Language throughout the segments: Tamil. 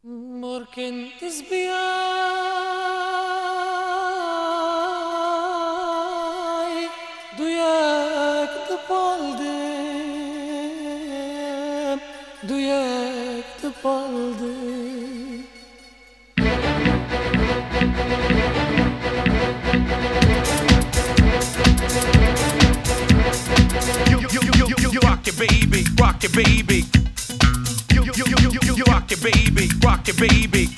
Morkentes biaj Dujek të paldem Dujek të paldem You, you, you, you, you, you rock it, baby, rock it, baby. You, you, you, you, you, you rock it, baby, rock it, baby.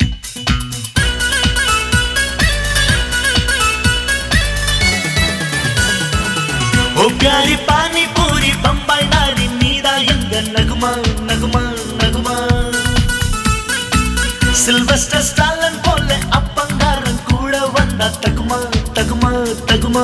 ஓ பியாரி பானி பூரி பம்பாய் நாடி நீதா எங்க நகுமா நகுமா நகுமா சில்வஸ்டர் ஸ்டாலன் போல அப்பங்காரன் கூட வந்தா தகுமா தகுமா தகுமா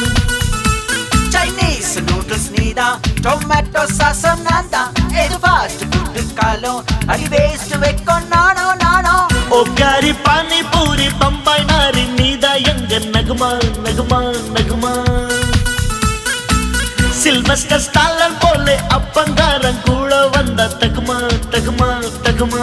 చైనీస్ నూడిల్స్ నీదా టొమాటో సాసం నాందా ఇది ఫాస్ట్ ఫుడ్ కాలం అది వేస్ట్ వెక్కొన్నానో నానో ஓ பியாரி பானி பூரி பம்பாய் நாடி நீதா எங்க நகுமா நகுமா நகுமா சில்வஸ்டர் ஸ்டாலன் போல அப்பங்காரன் கூட வந்தா தகுமா தகுமா தகுமா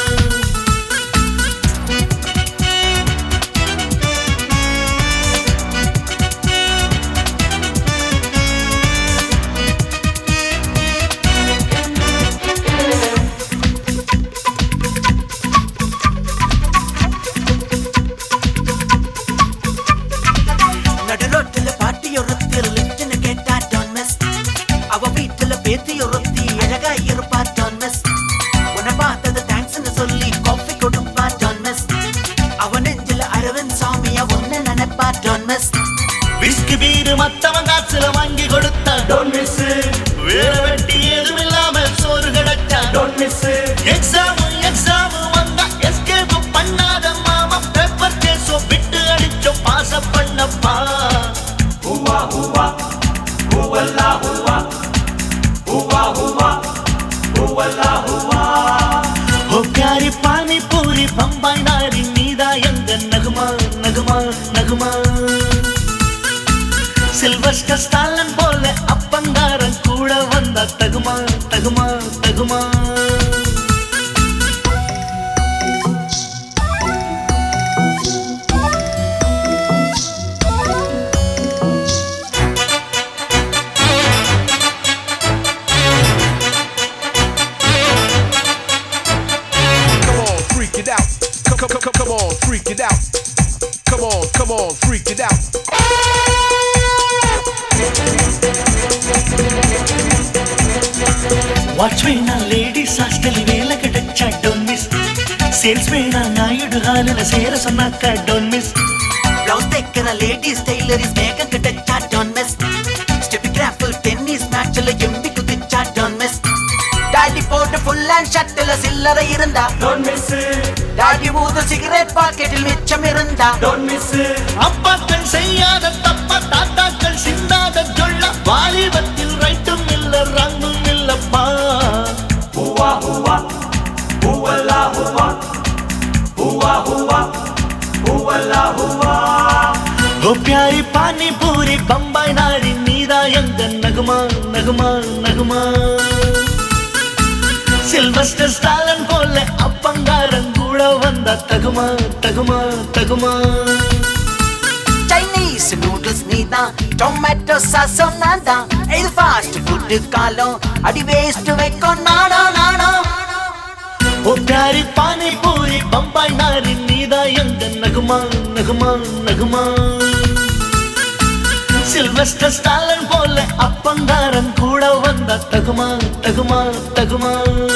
நடு ரோட்டுல பாட்டி ஒருத்தி லிப்ட்னு கேட்டா டோன் மிஸ் அவ வீட்டுல பேத்தி ஒருத்தி அழகா இருப்பா டோன் மிஸ் உன்னை பார்த்தது தேங்க்ஸ்னு சொல்லி காஃபி கொடுப்பா டோன் மிஸ் அவ நெஞ்சில அரவிந்த் சாமியா ஒன்னு நினைப்பா டோன் மிஸ் விஸ்கி பீரு மத்தவன் காசுல வாங்கி கொடுத்தா டோன் மிஸ் வேற வெட்டி ஏதும் இல்லாம சோறு கிடைச்சா டோன் மிஸ் எக்ஸாம் எக்ஸாம் வந்தா எஸ்கேப் பண்ணாத மாமா பேப்பர் கேஸோ விட்டு அடிச்சோம் பாச பண்ணப்பா ஹூவா ஹூவா ஹூவல்லா ஹூவா ஹூவா ஹூவா ஹூவல்லா ஹூவா ஓ பியாரி பானி பூரி பம்பாய் நாரி நீதா எங்க நகுமா நகுமா நகுமா சில்வஸ்டர் ஸ்டாலன் போல அப்பங்காரன் கூட வந்தா தகுமா தகுமா தகுமா Come on, freak it out. Come, come, come, come on, freak it out. Come on, come on, freak it out. వాచ్మేనా లేడీస్ హాస్టల్ వేల கிடைச்சா டோன் மிஸ் சேல்ஸ்மேனா நாயுடு ஹாலில் சேர சொன்னாக்கா டோன் மிஸ் బ్లౌజ్ దగ్గర లేడీస్ టైలరీస్ మేకం కట్టచ్చా don't miss Steffi Graf tennis மேட்ச்ல எம்பி குதிச்சா டோன் மிஸ் டாடி போட்டு ஃபுல் அண்ட் ஷர்ட்ல சில்லறை இருந்தா டோன் மிஸ் டாடி ஊது சிகரெட் பாக்கெட்டில் மிச்சம் இருந்தா டோன் மிஸ் அப்பாக்கள் செய்யாத தப்ப தாத்தாக்கள் சிந்தாத சொல்ல வாலிபத்தில் ரைட்டும் இல்ல ரங்கும் இல்லப்பா ஹூவா ஹூவா ஹூவல்லா ஹூவா ஹூவா ஹூவா ஹூவல்லா ஹூவா ஓ பியாரி பானி பூரி பம்பாய் நாடி நீதா எங்க நகுமா நகுமா நகுமா சில்வஸ்டர் ஸ்டாலன் போல அப்பங்காரன் கூட வந்தா தகுமா தகுமா தகுமா చైనీస్ నూడిల్స్ నీదా టొమాటో సాసం నాదా ఇది ఫాస్ట్ ఫుడ్ కాలం అది వేస్ట్ వెక్కొన్నానో నానో ஓ பியாரி பானி பூரி பம்பாய் நாரி நீதா எங்க நகுமா நகுமா நகுமா சில்வஸ்டர் ஸ்டாலன் போல அப்பங்காரன் கூட வந்தா தகுமா தகுமா தகுமா